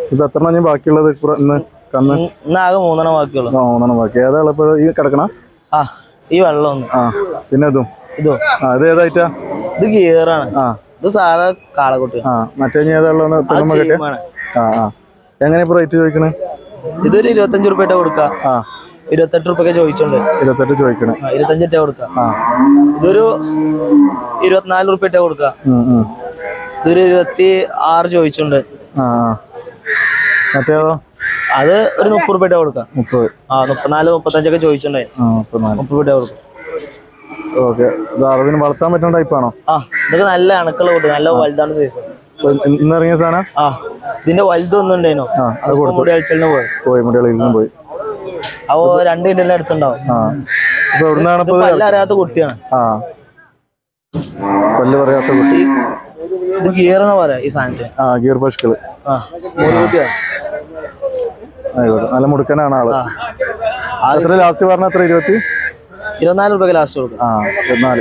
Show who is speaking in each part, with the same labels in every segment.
Speaker 1: ഇപ്പൊ എത്ര ഞാൻ ബാക്കിയുള്ളത് ഇപ്പുറ- ഇന്ന് കന്ന്
Speaker 2: ഇന്ന് ഇന്നാകെ മൂന്നെണ്ണം ബാക്കിയുള്ളൂ
Speaker 1: ആ മൂന്നെണ്ണം ബാക്കി ഏതാ ഇപ്പൊ ഈ കിടക്കണ
Speaker 2: ആ ഈ വെള്ളം ഒന്ന്
Speaker 1: ആ പിന്നെ ഇതും
Speaker 2: ഇതോ
Speaker 1: ആ ഇത് ഏതായിട്ടാ
Speaker 2: ഇത് ഗിയറാണ്
Speaker 1: ആ
Speaker 2: ഇത് സാധാ കാളക്കുട്ടി
Speaker 1: ആ മറ്റേ ഇനി ഏതാ ഉള്ളത് തെങ്ങുമ്പോ കെട്ടിയ
Speaker 2: ചീമാണ്.
Speaker 1: ആ ആ എങ്ങനെ ഇപ്പൊ റേറ്റ് ചോദിക്കണേ
Speaker 2: ഇതൊരു ഇരുപത്തഞ്ച് റുപ്യ കൊടുക്ക
Speaker 1: ആ
Speaker 2: ഇരുപത്തെട്ട് റുപ്യൊക്കെ ചോദിച്ചോണ്ട്
Speaker 1: ഇരുപത്തെട്ട് ചോദിക്കണേ
Speaker 2: ആ, ഇരുപത്തഞ്ചിട്ട കൊടുക്ക
Speaker 1: ആ
Speaker 2: ഇതൊരു ഇരുപത്തിനാല് റുപ്യ ഇട്ട കൊടുക്ക
Speaker 1: ഉം, ഉം.
Speaker 2: ഇതൊരു ഇരുപത്തി ആറ് ചോദിച്ചോണ്ട്
Speaker 1: ആ ആ മറ്റേതോ
Speaker 2: അത് ഒരു മുപ്പത് റുപ്യ ഇട്ട കൊടുക്ക
Speaker 1: മുപ്പത്
Speaker 2: ആ മുപ്പത്തിനാല് മുപ്പത്തഞ്ചൊക്കെ ചോദിച്ചോണ്ടേ
Speaker 1: ആ മുപ്പത്തിനാല്
Speaker 2: മുപ്പത് റുപ്യ കൊടുക്കും
Speaker 1: ഓക്കെ ഇത് അറിവിന് വളർത്താൻ പറ്റുന്ന ടൈപ്പാണോ
Speaker 2: ആ ഇതൊക്കെ നല്ല അണുക്കള കൂട്ടി നല്ല വലുതാണ് സൈസ്
Speaker 1: ഇന്ന് ഇറങ്ങിയ സാധനം
Speaker 2: ആ ഇതിന്റെ വലുതൊന്നും ഉണ്ടായിരുന്നു
Speaker 1: ആ അത്
Speaker 2: അതിപ്പോ മുടി അഴിച്ചലിന് പോയി
Speaker 1: പോയി മുടികളിൽ നിന്നും പോയി
Speaker 2: അപ്പോ രണ്ട് മിനിറ്റിന്റെ അടുത്തുണ്ടാവും
Speaker 1: ആ ഇപ്പൊ എവിടുന്നാണ് ഇപ്പൊ ഇത്?
Speaker 2: പല്ല അറിയാത്ത കുട്ടിയാണ്
Speaker 1: ആ പല്ല് പറയാത്ത കുട്ടി
Speaker 2: ഇത് ഗിയർ എന്ന് പറയാ ഈ സാധനത്തിന്
Speaker 1: ആ ഗിയർ പശുക്കള്
Speaker 2: ആ മൂന്ന് കുട്ടിയാണ്
Speaker 1: ആയിക്കോട്ടെ നല്ല മുടുക്കനാണ് ആള്
Speaker 2: ആ
Speaker 1: എത്ര ലാസ്റ്റ് പറഞ്ഞ എത്ര ഇരുപത്തി
Speaker 2: ഇരുപത്തിനാല് റുപ്യക്ക് ലാസ്റ്റ് കൊടുക്കും
Speaker 1: ആ ഇരുപത്തിനാല്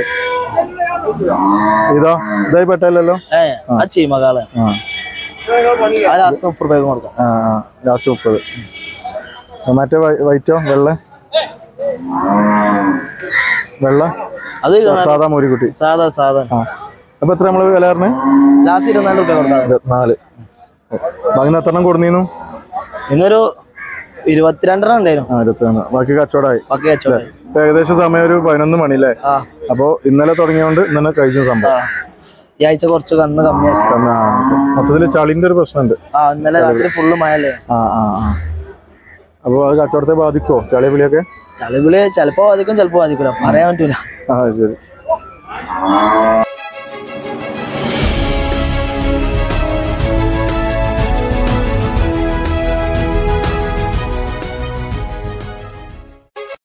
Speaker 1: ഇതോ ഇതായി പെട്ടല്ലോ
Speaker 2: ഏ ആ ചീമകാള്
Speaker 1: ആ
Speaker 2: ആ ലാസ്റ്റ് മുപ്പത് റുപ്യക്ക് കൊടുക്കാം
Speaker 1: ആ ലാസ്റ്റ് മുപ്പത് ആ, മറ്റേ വൈ- വൈറ്റോ വെള്ള വെള്ള
Speaker 2: അത് ഇരുപത്തിനാല്
Speaker 1: സാധാ മൂരിക്കുട്ടി
Speaker 2: സാധാ സാധാ
Speaker 1: ആ അപ്പൊ എത്ര നമ്മള് വില പറഞ്ഞേ
Speaker 2: ലാസ്റ്റ് ഇരുപത്തിനാല് റുപ്യ കൊടുക്കാം
Speaker 1: ഇരുപത്തിനാല് ബാക്കി എത്രണ്ണം കൊടുന്നീന്നു
Speaker 2: ഇന്നൊരു ഇരുപത്തിരണ്ടെണ്ണം ഉണ്ടായിരുന്നു
Speaker 1: ആ ഇരുപത്തിനാല് ബാക്കി കച്ചവടമായി
Speaker 2: ബാക്കി കച്ചവടം
Speaker 1: ഇപ്പൊ ഏകദേശം സമയം ഒരു പതിനൊന്ന് മണിയല്ലേ
Speaker 2: ആ
Speaker 1: അപ്പോ ഇന്നലെ തുടങ്ങിയോണ്ട് ഇന്നലെ കഴിഞ്ഞ
Speaker 2: ആ
Speaker 1: സംഭവം
Speaker 2: ഈ ആഴ്ച കുറച്ച് കന്ന് കമ്മിയായി
Speaker 1: കാരണം, ആ, മൊത്തത്തില് ചളിന്റെ ഒരു പ്രശ്നമുണ്ട്
Speaker 2: ആ ഇന്നലെ രാത്രി ഫുള്ള് മഴയല്ലേ
Speaker 1: ആ ആ ആ അപ്പൊ അത് കച്ചവടത്തെ ബാധിക്കോ ചളി വിളിയൊക്കെ
Speaker 2: ചളിവിളി ചിലപ്പോ ബാധിക്കും ചിലപ്പോ ബാധിക്കൂല പറയാൻ പറ്റൂല
Speaker 1: ആ ശരി